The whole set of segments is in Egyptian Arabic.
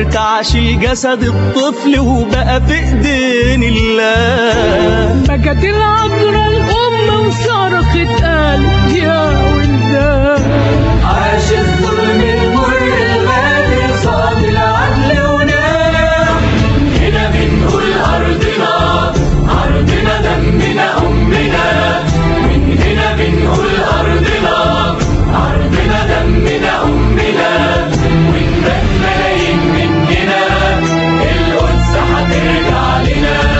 ارتعش الجسد الطفل وبقى في ايدين الله بكت العذراء الأم وصرخت قالت يا ولدان عاش الظلم المر الغادر صاد العدل ونام هنا بنقول أرضنا أرضنا دمنا أمنا من هنا بنقول أرضنا أرضنا دمنا أمنا ونبات ملايين مننا القدس هترجع لنا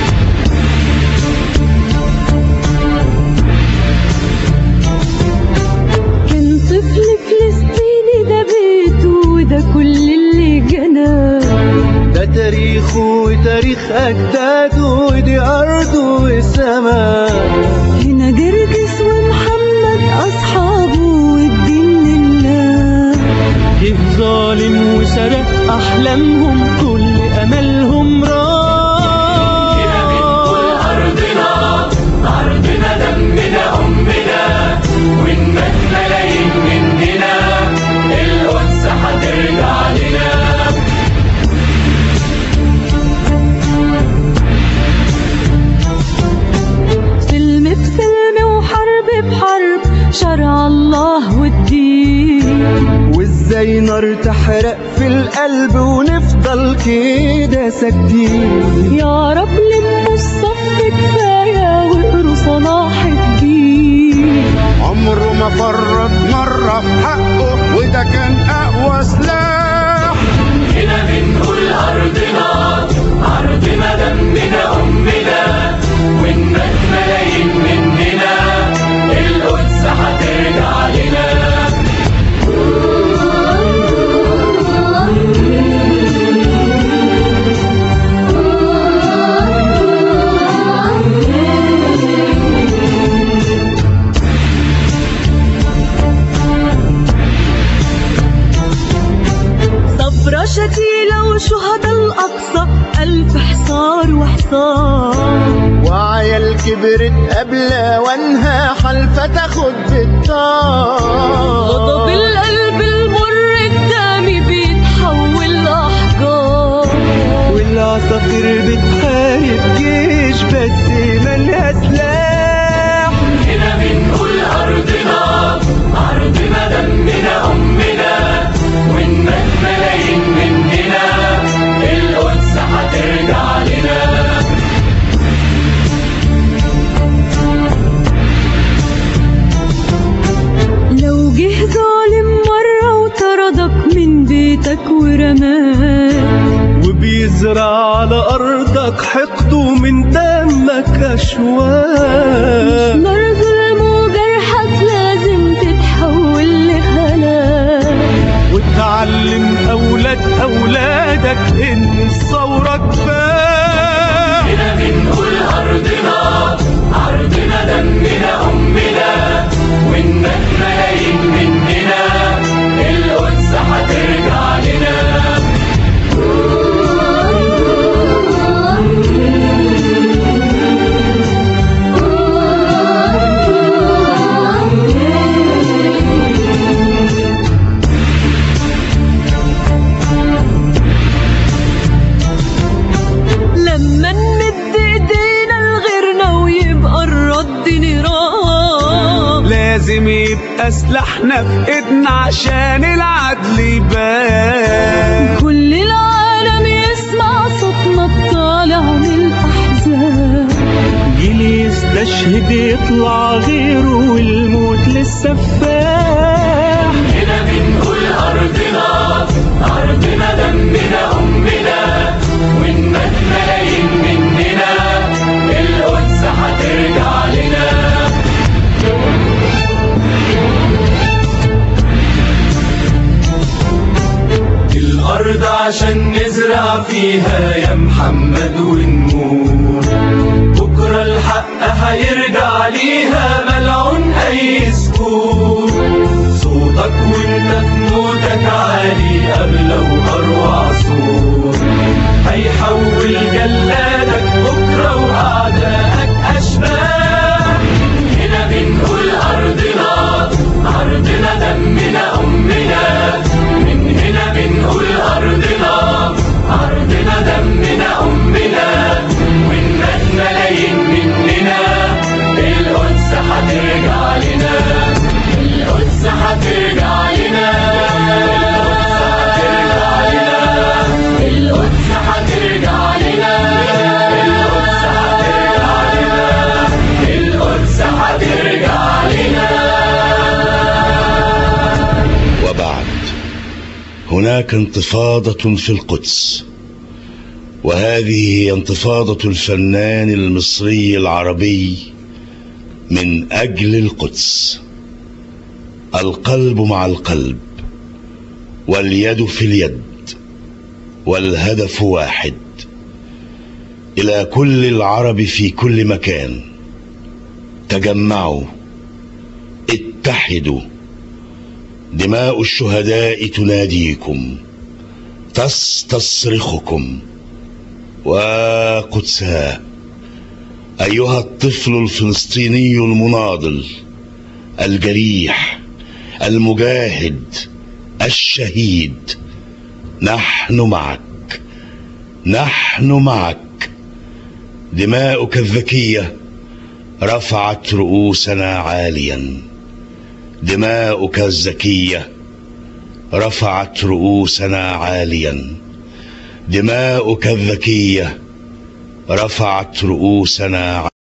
كان طفل فلسطيني ده بيته وده كل اللي جناه ده تاريخه وتاريخ أجداده ودي أرضه وسماه هنا جرجس ومحمد أصحابه والدين لله جه ظالم وسرق أحلامهم كل أملهم راح هنا بنقول أرضنا أرضنا دمنا أمنا ونمات ملايين مننا القدس هترجع لنا سلم بسلم وحرب بحرب شرع الله والدين وازاي نار تحرق في القلب ونفضل كده ساكتين يا رب لموا الصف كفاية واقروا صلاح الدين عمره ما فرط مرة في حقه وده كان أقوى سلاح هنا بنقول أرضنا أرضنا دمنا أمنا ونمات ملايين مننا القدس هترجع لنا صبرة شتيلة وشهداء الأقصى ألف حصار وحصار وعيال كبرت قبل وانها حلفة تاخد بالطار غضب القلب المر الدامي بيتحول لأحجار والعصافير بتحارب جيش بس مالها سلاح هنا بنقول أرضنا أرضنا دمنا أمنا ونمات ملايين مننا القدس هترجع لنا لو جه ظالم مرة وطردك من بيتك ورماك وبيزرع على أرضك حقده من دمك أشواك نار ظلم وجرحك لازم تتحول لهلاك وتعلم أولاد أولادك إن الثورة كفاح هنا بنقول أرضنا أرضنا دمنا أمنا ونمات ملايين مننا القدس هترجع لنا لما نمد ايدينا لغيرنا ويبقى الرد نيران لازم يبقى سلاحنا في ايدنا عشان العدل يبان كل العالم يسمع صوتنا الطالع من الأحزان جيل يستشهد يطلع غيره والموت للسفاح هنا بنقول أرضنا أرضنا دمنا أمنا ونمات ملايين مننا القدس هترجع لنا الأرض عشان نزرع فيها يا محمد ونموت بكرة الحق هيرجع ليها ملعون أي سكوت صوتك وانت في موتك عالي قبل وأروع صوت هيحول جلادك بكرة وأعدائك أشباح هنا بنقول أرضنا أرضنا دمنا أمنا من هنا بنقول أرضنا هناك انتفاضة في القدس وهذه هي انتفاضة الفنان المصري العربي من أجل القدس القلب مع القلب واليد في اليد والهدف واحد إلى كل العرب في كل مكان تجمعوا اتحدوا دماء الشهداء تناديكم تستصرخكم وقدسها أيها الطفل الفلسطيني المناضل الجريح المجاهد الشهيد نحن معك نحن معك دماؤك الذكية رفعت رؤوسنا عاليا دماؤك الزكية رفعت رؤوسنا عاليا دماؤك الذكية رفعت رؤوسنا